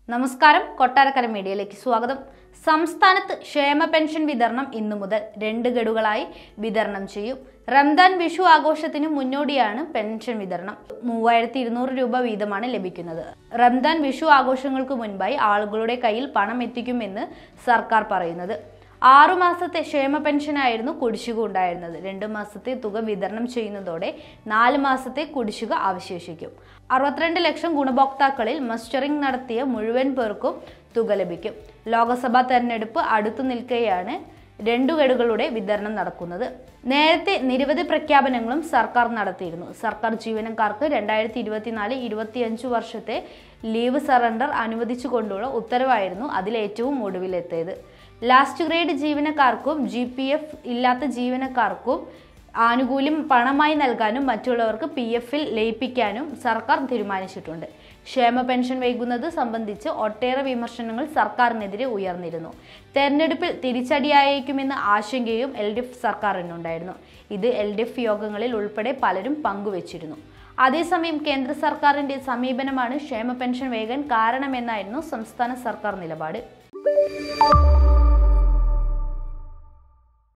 നമസ്കാരം കൊട്ടാരക്കര മീഡിയയിലേക്ക് സ്വാഗതം സംസ്ഥാനത്ത് ക്ഷേമ പെൻഷൻ വിതരണം ഇന്നു മുതൽ രണ്ട് ഗഡുകളായി വിതരണം ചെയ്യും റംദാൻ വിഷു ആഘോഷത്തിന് മുന്നോടിയാണ് പെൻഷൻ വിതരണം മൂവായിരത്തി ഇരുന്നൂറ് രൂപ വീതമാണ് ലഭിക്കുന്നത് റംദാൻ വിഷു ആഘോഷങ്ങൾക്ക് മുൻപായി ആളുകളുടെ കയ്യിൽ പണം എത്തിക്കുമെന്ന് സർക്കാർ പറയുന്നത് ആറു മാസത്തെ ക്ഷേമ പെൻഷനായിരുന്നു കുടിശ്ശിക ഉണ്ടായിരുന്നത് രണ്ട് മാസത്തെ തുക വിതരണം ചെയ്യുന്നതോടെ നാല് മാസത്തെ കുടിശ്ശിക അവശേഷിക്കും അറുപത്തിരണ്ട് ലക്ഷം ഗുണഭോക്താക്കളിൽ മസ്റ്ററിംഗ് നടത്തിയ മുഴുവൻ പേർക്കും തുക ലഭിക്കും ലോക്സഭാ തെരഞ്ഞെടുപ്പ് അടുത്തു നിൽക്കെയാണ് രണ്ടു ഗഡുകളുടെ വിതരണം നടക്കുന്നത് നേരത്തെ നിരവധി പ്രഖ്യാപനങ്ങളും സർക്കാർ നടത്തിയിരുന്നു സർക്കാർ ജീവനക്കാർക്ക് രണ്ടായിരത്തി ഇരുപത്തിനാല് ഇരുപത്തിയഞ്ച് വർഷത്തെ ലീവ് സറണ്ടർ അനുവദിച്ചുകൊണ്ടുള്ള ഉത്തരവായിരുന്നു അതിലേറ്റവും ഒടുവിലെത്തിയത് ലാസ്റ്റ് ഗ്രേഡ് ജീവനക്കാർക്കും ജി പി എഫ് ഇല്ലാത്ത ജീവനക്കാർക്കും ആനുകൂല്യം പണമായി നൽകാനും മറ്റുള്ളവർക്ക് പി എഫിൽ ലയിപ്പിക്കാനും സർക്കാർ തീരുമാനിച്ചിട്ടുണ്ട് ക്ഷേമ പെൻഷൻ വൈകുന്നത് സംബന്ധിച്ച് ഒട്ടേറെ വിമർശനങ്ങൾ സർക്കാരിനെതിരെ ഉയർന്നിരുന്നു തെരഞ്ഞെടുപ്പിൽ തിരിച്ചടിയായേക്കുമെന്ന ആശങ്കയും എൽ ഡി എഫ് സർക്കാരിനുണ്ടായിരുന്നു ഇത് എൽ ഡി എഫ് യോഗങ്ങളിൽ ഉൾപ്പെടെ പലരും പങ്കുവച്ചിരുന്നു അതേസമയം കേന്ദ്ര സർക്കാരിന്റെ സമീപനമാണ് ക്ഷേമ പെൻഷൻ വേകാൻ കാരണമെന്നായിരുന്നു സംസ്ഥാന സർക്കാർ നിലപാട്